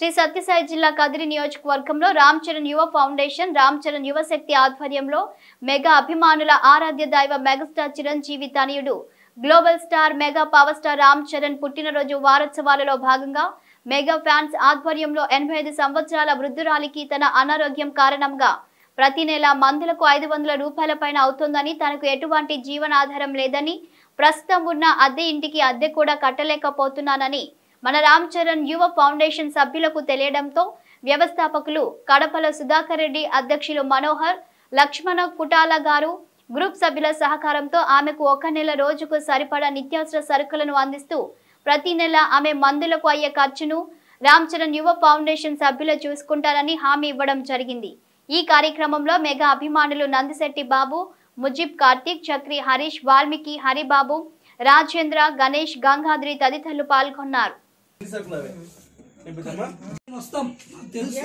శ్రీ సత్యసాయి జిల్లా కదిరి నియోజకవర్గంలో రామ్ చరణ్ యువ ఫౌండేషన్ రామ్ చరణ్ యువ శక్తి ఆధ్వర్యంలో మెగా అభిమానుల ఆరాధ్య దైవ మెగాస్టార్ చిరంజీవి తనయుడు global star mega power star Ram Charan పుట్టినరోజు వారోత్సవాలలో భాగంగా మెగా ఫ్యాన్స్ ఆధ్వర్యంలో ఎనభై ఐదు సంవత్సరాల వృద్ధురాలికి తన అనారోగ్యం కారణంగా ప్రతి నెల మందులకు ఐదు వందల రూపాయల పైన అవుతుందని తనకు ఎటువంటి జీవనాధారం లేదని ప్రస్తుతం ఉన్న అద్దె ఇంటికి అద్దె కూడా కట్టలేకపోతున్నానని మన రామ్ చరణ్ యువ ఫౌండేషన్ సభ్యులకు తెలియడంతో వ్యవస్థాపకులు కడపల సుధాకర్ రెడ్డి అధ్యక్షులు మనోహర్ లక్ష్మణ కుటాల గారు గ్రూప్ సభ్యుల సహకారంతో ఆమెకు ఒక నెల రోజుకు సరిపడా నిత్యావసర సరుకులను అందిస్తూ ప్రతి నెల ఆమె మందులకు అయ్యే ఖర్చును రామ్ చరణ్ యువ ఫౌండేషన్ సభ్యులు చూసుకుంటారని హామీ ఇవ్వడం జరిగింది ఈ కార్యక్రమంలో మెగా అభిమానులు నందిశెట్టి బాబు ముజిబ్ కార్తీక్ చక్రి హరీష్ వాల్మీకి హరిబాబు రాజేంద్ర గణేష్ గంగాద్రి తదితరులు పాల్గొన్నారు సరుకులవే నింపుతామా వస్తాం నాకు తెలుసు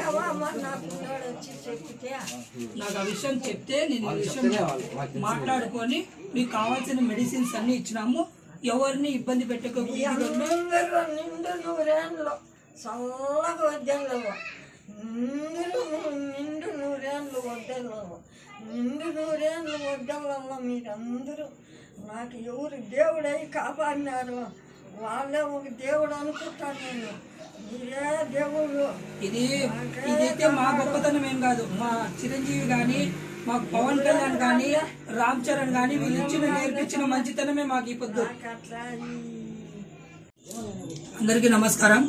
నాకు ఆ విషయం చెప్తే నేను ఈ విషయం మాట్లాడుకొని మీకు కావాల్సిన మెడిసిన్స్ అన్ని ఇచ్చినాము ఎవరిని ఇబ్బంది పెట్టకపోతే అందరూ నిండు నూరేళ్ళు చల్లగా వద్దెళ్ళవు నిండు నిండు నూరేళ్ళు వద్దెళ్ళవు నిండు నూరేళ్ళు వద్దెళ్ళవ మీరందరూ నాకు ఎవరు దేవుడై కాపాడినారు వాళ్ళే ఒక దేవుడు అనుకుంటాను నేను మీరే దేవుడు ఇది ఇదైతే మా గొప్పతనం ఏం కాదు మా చిరంజీవి గాని మాకు పవన్ కళ్యాణ్ గాని రామ్ చరణ్ గాని వీళ్ళు ఇచ్చిన నేర్పించిన మంచితనమే మాకు ఈ పొద్దు నాకు అట్లా ఈ అందరికీ నమస్కారం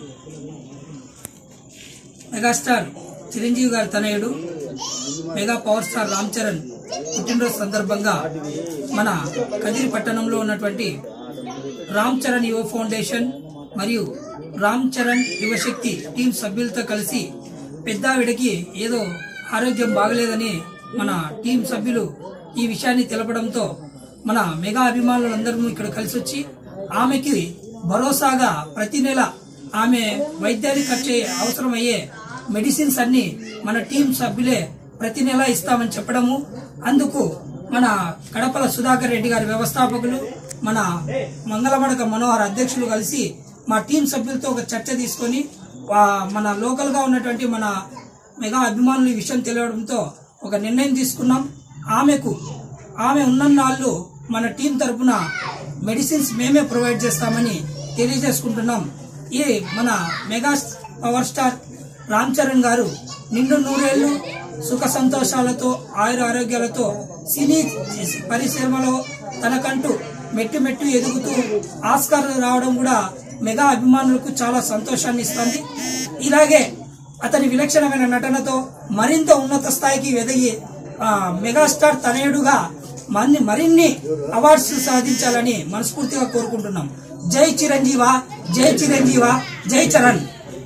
మెగాస్టార్ చిరంజీవి గారి తనయుడు mega power star Ram Charan పుట్టినరోజు సందర్భంగా మన కదిరి పట్టణంలో ఉన్నటువంటి రామ్ చరణ్ యువ ఫౌండేషన్ మరియు రామ్ చరణ్ యువశక్తి టీం సభ్యులతో కలిసి పెద్దావిడకి ఏదో ఆరోగ్యం బాగలేదని మన టీం సభ్యులు ఈ విషయాన్ని తెలపడంతో మన మెగా అభిమానులందరూ ఇక్కడ కలిసి వచ్చి ఆమెకి భరోసాగా ప్రతి నెల ఆమె వైద్యానికి ఖర్చు అవసరమయ్యే మెడిసిన్స్ అన్ని మన టీం సభ్యులే ప్రతి నెల ఇస్తామని చెప్పడము అందుకు మన కడపల సుధాకర్ రెడ్డి గారి వ్యవస్థాపకులు మన మంగళమడక మనోహర్ అధ్యక్షులు కలిసి మా టీం సభ్యులతో ఒక చర్చ తీసుకొని వా- మన లోకల్ గా ఉన్నటువంటి మన మెగా అభిమానులు ఈ విషయం తెలియడంతో ఒక నిర్ణయం తీసుకున్నాం ఆమెకు ఆమె ఉన్నన్నాళ్ళు మన టీం తరపున మెడిసిన్స్ మేమే ప్రొవైడ్ చేస్తామని తెలియజేసుకుంటున్నాం ఈ మన mega power star Ram Charan garu నిండు నూరేళ్లు సుఖ సంతోషాలతో ఆయుర ఆరోగ్యాలతో సినీ పరిశ్రమలో తనకంటూ మెట్టు మెట్టు ఎదుగుతూ ఆస్కార్ రావడం కూడా మెగా అభిమానులకు చాలా సంతోషాన్ని ఇస్తుంది ఇలాగే అతని విలక్షణమైన నటనతో మరింత ఉన్నత స్థాయికి ఎదిగి ఆ, మెగాస్టార్ తనయుడుగా మన్ని మరిన్ని అవార్డ్స్ సాధించాలని మనస్ఫూర్తిగా కోరుకుంటున్నాం జై చిరంజీవ జై చిరంజీవ జై చరణ్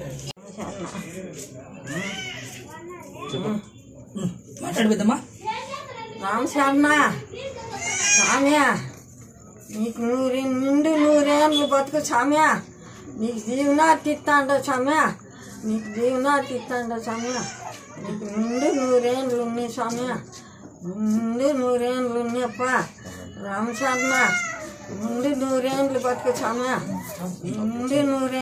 మాట్లాడబిద్దమ్మా రామశర్మ సామ్య నీకు నూరి నిండు నూరేళ్ళు బతుకు సామ్య నీకు జీవనార్థి ఇస్తాండో సామ్య నీకు జీవనార్థి ఇస్తాండో సామ్య నీకు నిండు నూరేళ్ళు ఉన్నాయి సామ్య నిండు నూరేళ్ళు ఉన్నాయప్ప రామశర్మ నిండు నూరేళ్ళు బతుకు సామ్య నిండు నూరే